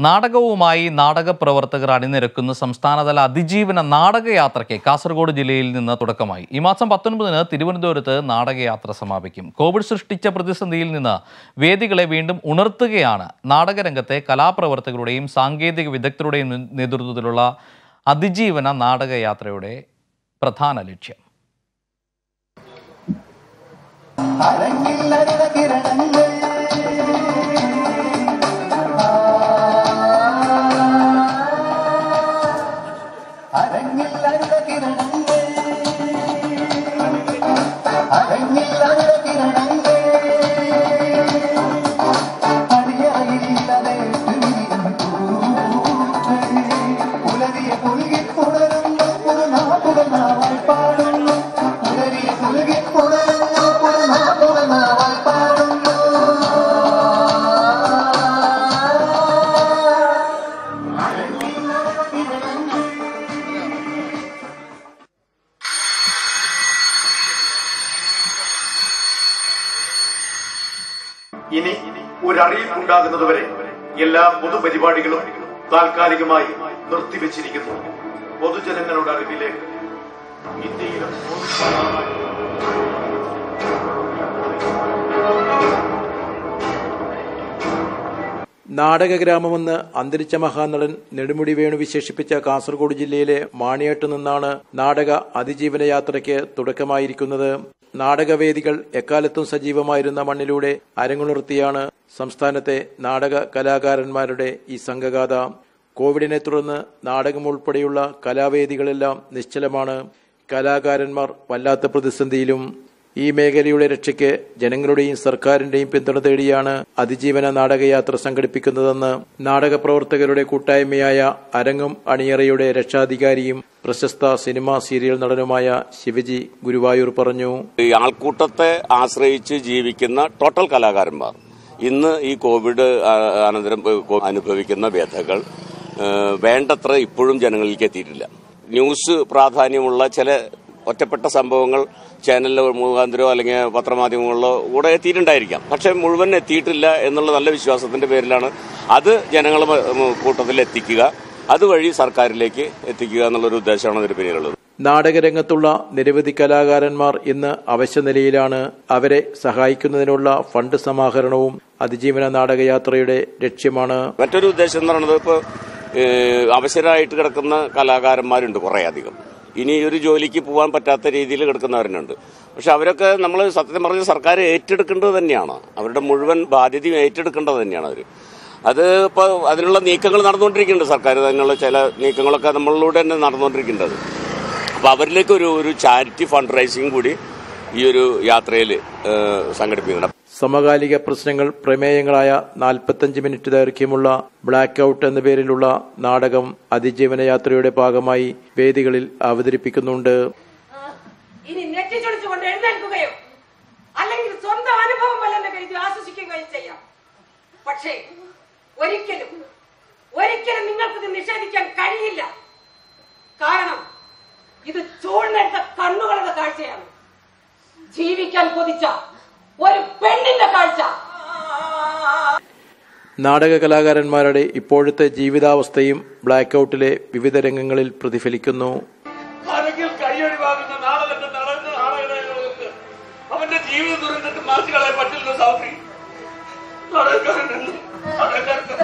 നാടകവുമായി നാടക പ്രവർത്തകർ അണിനിരക്കുന്ന സംസ്ഥാനതല അതിജീവന നാടകയാത്രയ്ക്ക് കാസർഗോഡ് ജില്ലയിൽ നിന്ന് തുടക്കമായി ഈ മാസം പത്തൊൻപതിന് തിരുവനന്തപുരത്ത് നാടകയാത്ര സമാപിക്കും കോവിഡ് സൃഷ്ടിച്ച പ്രതിസന്ധിയിൽ നിന്ന് വേദികളെ വീണ്ടും ഉണർത്തുകയാണ് നാടകരംഗത്തെ കലാപ്രവർത്തകരുടെയും സാങ്കേതിക വിദഗ്ധരുടെയും നേതൃത്വത്തിലുള്ള അതിജീവന നാടകയാത്രയുടെ പ്രധാന ലക്ഷ്യം അരങ്ങില്ലരുത കിരണങ്ങൾ അരങ്ങില്ലരുത കിരണങ്ങൾ അരങ്ങില്ലരുത കിരണങ്ങൾ അടിയറയില്ലതേ ഉലകിയ പുലുകി പുണരുന്നു പുറനാകുകൾ നാവായി പാടുന്നു ഉലകിയ പുലുകി പുണരുന്നു പുറനാകുകൾ നാവായി പാടുന്നു ഇനി ഒരറിയിപ്പുണ്ടാകുന്നതുവരെ എല്ലാ പൊതുപരിപാടികളും താൽക്കാലികമായി നിർത്തിവെച്ചിരിക്കുന്നു പൊതുജനങ്ങളുടെ അറിവിലേക്ക് ഇന്ത്യയിലും നാടകഗ്രാമമെന്ന് അന്തരിച്ച മഹാനടൻ നെടുമുടി വേണു വിശേഷിപ്പിച്ച കാസർഗോഡ് ജില്ലയിലെ മാണിയേട്ട് നിന്നാണ് നാടക അതിജീവന യാത്രയ്ക്ക് തുടക്കമായിരിക്കുന്നത് നാടകവേദികൾ എക്കാലത്തും സജീവമായിരുന്ന മണ്ണിലൂടെ അരങ്ങുണർത്തിയാണ് സംസ്ഥാനത്തെ നാടക കലാകാരന്മാരുടെ ഈ സംഘഗാഥ കോവിഡിനെ തുടർന്ന് നാടകം ഉൾപ്പെടെയുള്ള കലാവേദികളെല്ലാം നിശ്ചലമാണ് കലാകാരന്മാർ വല്ലാത്ത പ്രതിസന്ധിയിലും ഈ മേഖലയുടെ രക്ഷയ്ക്ക് ജനങ്ങളുടെയും സർക്കാരിന്റെയും പിന്തുണ തേടിയാണ് അതിജീവന നാടകയാത്ര സംഘടിപ്പിക്കുന്നതെന്ന് നാടക പ്രവർത്തകരുടെ കൂട്ടായ്മയായ അരങ്ങും അണിയറയുടെ രക്ഷാധികാരിയും പ്രശസ്ത സിനിമാ സീരിയൽ നടനുമായ ശിവജി ഗുരുവായൂർ പറഞ്ഞു ഈ ആൾക്കൂട്ടത്തെ ആശ്രയിച്ച് ജീവിക്കുന്ന ടോട്ടൽ കലാകാരന്മാർ ഇന്ന് ഈ കോവിഡ് ആ, അനന്തരം ഏ, കോ- അനുഭവിക്കുന്ന വ്യഥകൾ ഏ, വേണ്ടത്ര ഇപ്പോഴും ജനങ്ങളിലേക്ക് എത്തിയിട്ടില്ല ന്യൂസ് പ്രാധാന്യമുള്ള ചില ഒറ്റപ്പെട്ട സംഭവങ്ങൾ ചാനലിലോ മുഖാന്തരോ അല്ലെങ്കിൽ പത്രമാധ്യമങ്ങളിലോ കൂടെ എത്തിയിട്ടുണ്ടായിരിക്കാം പക്ഷെ മുഴുവൻ എത്തിയിട്ടില്ല എന്നുള്ള നല്ല വിശ്വാസത്തിന്റെ പേരിലാണ് അത് ജനങ്ങളുടെ മ- കൂട്ടത്തിൽ എത്തിക്കുക അതുവഴി സർക്കാരിലേക്ക് എത്തിക്കുക എന്നുള്ളൊരു ഉദ്ദേശമാണ് അതിന് പിന്നിലുള്ളത് നാടകരംഗത്തുള്ള നിരവധി കലാകാരന്മാർ ഇന്ന് അവശ്യനിലയിലാണ് അവരെ സഹായിക്കുന്നതിനുള്ള ഫണ്ട് സമാഹരണവും അതിജീവന നാടകയാത്രയുടെ ലക്ഷ്യമാണ് മറ്റൊരു ഉദ്ദേശം എന്ന് പറയുന്നത് ഇപ്പോൾ അവശരായിട്ട് കിടക്കുന്ന കലാകാരന്മാരുണ്ട് കുറേ അധികം ഇനി ഒരു ജോലിക്ക് പോകാൻ പറ്റാത്ത രീതിയിൽ കിടക്കുന്നവരുണ്ട് പക്ഷെ അവരൊക്കെ നമ്മൾ സത്യം പറഞ്ഞ സർക്കാർ ഏറ്റെടുക്കേണ്ടത് തന്നെയാണ് അവരുടെ മുഴുവൻ ബാധ്യതയും ഏറ്റെടുക്കേണ്ടത് തന്നെയാണ് അവർ അത് ഇപ്പോൾ അതിനുള്ള നീക്കങ്ങൾ നടന്നുകൊണ്ടിരിക്കുന്നുണ്ട് സർക്കാർ അതിനുള്ള ചില നീക്കങ്ങളൊക്കെ നമ്മളിലൂടെ തന്നെ നടന്നുകൊണ്ടിരിക്കേണ്ടത് അപ്പോൾ അവരിലേക്ക് ഒരു ഒരു ചാരിറ്റി ഫണ്ട് റൈസിംഗ് കൂടി ഈ ഒരു യാത്രയിൽ സംഘടിപ്പിക്കുന്നുണ്ട് സമകാലിക പ്രശ്നങ്ങൾ പ്രമേയങ്ങളായ നാൽപ്പത്തഞ്ച് മിനിറ്റ് ദൈർഘ്യമുള്ള ബ്ലാക്ക് ഔട്ട് എന്ന പേരിലുള്ള നാടകം അതിജീവന യാത്രയുടെ ഭാഗമായി വേദികളിൽ അവതരിപ്പിക്കുന്നുണ്ട് ഇനി നെറ്റിച്ചൊളിച്ചുകൊണ്ട് എഴുന്നേൽക്കുകയോ അല്ലെങ്കിൽ സ്വന്തം അനുഭവം വല്ലെന്ന് കരുതി ആശ്വസിക്കുകയോ ചെയ്യാം പക്ഷേ ഒരിക്കലും ഒരിക്കലും നിങ്ങൾക്കിത് നിഷേധിക്കാൻ കഴിയില്ല കാരണം ഇത് ചൂഴ്ന്നെടുത്ത കണ്ണുകളുടെ കാഴ്ചയാണ് ജീവിക്കാൻ കൊതിച്ച ഒരു പെണ്ണിന്റെ കാഴ്ച നാടക കലാകാരന്മാരുടെ ഇപ്പോഴത്തെ ജീവിതാവസ്ഥയും ബ്ലാക്ക് ഔട്ടിലെ വിവിധ രംഗങ്ങളിൽ പ്രതിഫലിക്കുന്നു ആരെങ്കിൽ കൈയൊഴിവാകുന്ന നാളെ തന്നെ നടന്ന നാടകങ്ങൾക്ക് അവന്റെ ജീവിത ദുരന്തത്തിൽ മാറ്റി കളയാൻ പറ്റില്ല സൗഫി നാടകക്കാരനെന്ന് നാടകക്കാർക്ക്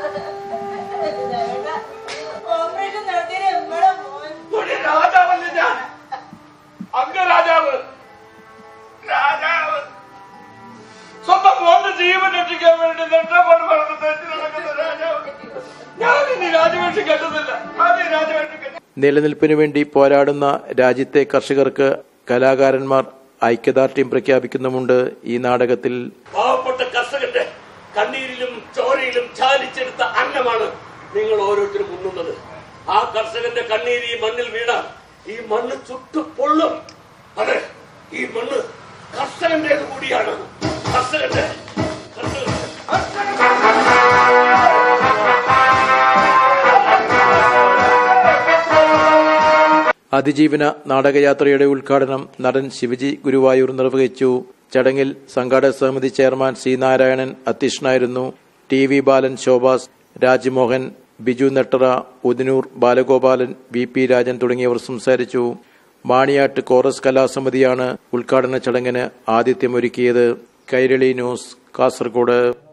ഓപ്പറേഷൻ നടത്തിയ എമ്മടെ മോൻ ഒരു രാജാവല്ലേ ഞാൻ അംഗരാജാവ് രാജാവ് സ്വന്തം മോന്റെ ജീവൻ രക്ഷിക്കാൻ വേണ്ടി രക്ഷപ്പാട് നടന്ന് തെറ്റി നടക്കുന്ന രാജാവ് ഞാൻ ഇനി രാജവേഷി കെട്ടുന്നില്ല ആദ്യം രാജവേഷി കെട്ടി നിലനിൽപ്പിനു വേണ്ടി പോരാടുന്ന രാജ്യത്തെ കർഷകർക്ക് കലാകാരന്മാർ ഐക്യദാർഢ്യം പ്രഖ്യാപിക്കുന്നുമുണ്ട് ഈ നാടകത്തിൽ പാവപ്പെട്ട കർഷകന്റെ കണ്ണീരിലും ചോരയിലും ചാലിച്ചെടുത്ത അന്നമാണ് നിങ്ങൾ ഓരോരുത്തരും ഉണ്ണുന്നത് ആ കർഷകന്റെ കണ്ണീര് ഈ മണ്ണിൽ വീണാൽ ഈ മണ്ണ് ചുട്ടു പൊള്ളും അതെ ഈ മണ്ണ് കർഷകന്റേത് കൂടിയാണ് കർഷകന്റെ കർഷകന്റെ അതിജീവന നാടകയാത്രയുടെ ഉദ്ഘാടനം നടൻ ശിവജി ഗുരുവായൂർ നിർവഹിച്ചു ചടങ്ങിൽ സംഘാടക സമിതി ചെയർമാൻ സി നാരായണൻ അധ്യക്ഷനായിരുന്നു T V Balan Shobhas Rajmohan Biju Nettara Udinur Balagopalan V P Rajan തുടങ്ങിയവർ സംസാരിച്ചു മാണിയാട്ട് കോറസ് കലാസമിതിയാണ് ഉദ്ഘാടന ചടങ്ങിന് ആതിഥ്യമൊരുക്കിയത് കൈരളി ന്യൂസ് കാസർഗോഡ്